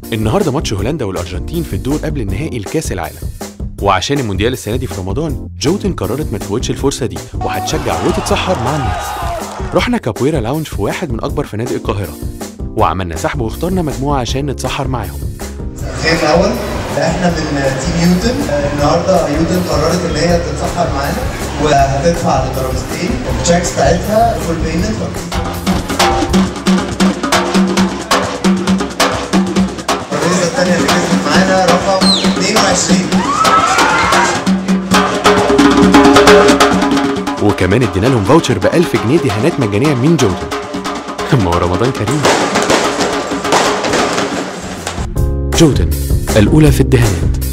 النهارده ماتش هولندا والارجنتين في الدور قبل النهائي لكاس العالم وعشان المونديال السنه دي في رمضان جوتن قررت ما تفوتش الفرصه دي وهتشجع وتتسحر مع الناس رحنا كابويرا لاونج في واحد من اكبر فنادق القاهره وعملنا سحب واخترنا مجموعه عشان نتسحر معاهم خير الاول احنا من تيم يوتن النهارده يوتن قررت ان هي تتسحر معانا وهتدفع لترابيزتين التشيكس بتاعتها فول بيمنت الترابيزه الثانيه اللي كسبت معانا رقم 22 وكمان ادينا لهم فاوتشر ب 1000 جنيه دهانات مجانيه من جوتن ما هو رمضان كريم جوتن الاولى في الدهانات